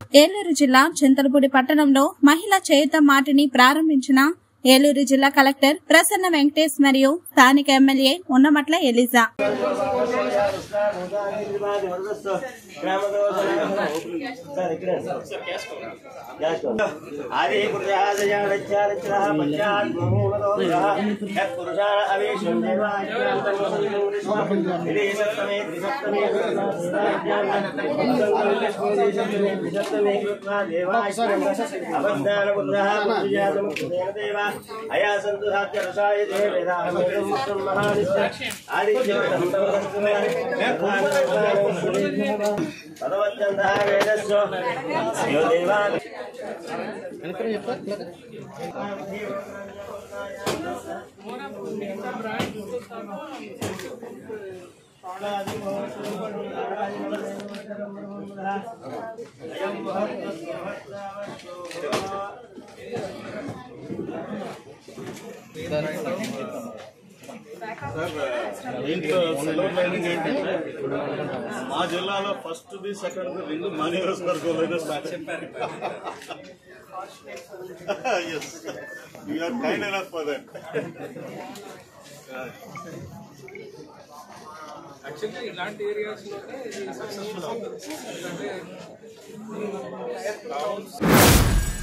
ఏలూరు జిల్లా చింతలపూడి పట్టణంలో మహిళా చేయుత మాటిని ప్రారంభించిన ఏలూరు జిల్లా కలెక్టర్ ప్రసన్న వెంకటేష్ మరియు స్థానిక ఎమ్మెల్యే ఉన్నమట్ల ఎలిజా ఆది పురుషాదయారచారచరః పశ్చాత్మూలదోషః యత్పురుషాణ అవేశం దేవాజ్ఞానతమోసంయుష్మ ఇది సప్తమే త్రిసప్తమే త్రిసప్తమే కృత్వా దేవాజ్ఞాన అబద్ధానపుత్రः పురుషాదముక్తేన దేవ అయాసంతు సాధ్యరసాయ దేవేదాహమేదం ముఖ్యం మహానిశ్చ ఆదిత్యం పదవత్యంతः వేదస్వ యో దేవా దీంట్లో సిల్వర్ లైనింగ్ ఏంటంటే మా జిల్లాలో ఫస్ట్ ది సెకండ్ ది రెండు మా నియోజకవర్గంలోనే స్టార్ట్ చెప్పారు yes you're kind enough for that actually ఇలాంటి ఏరియాస్ లోనే ఇది సక్సెస్ఫుల్ అవుతుంది ఎందుకంటే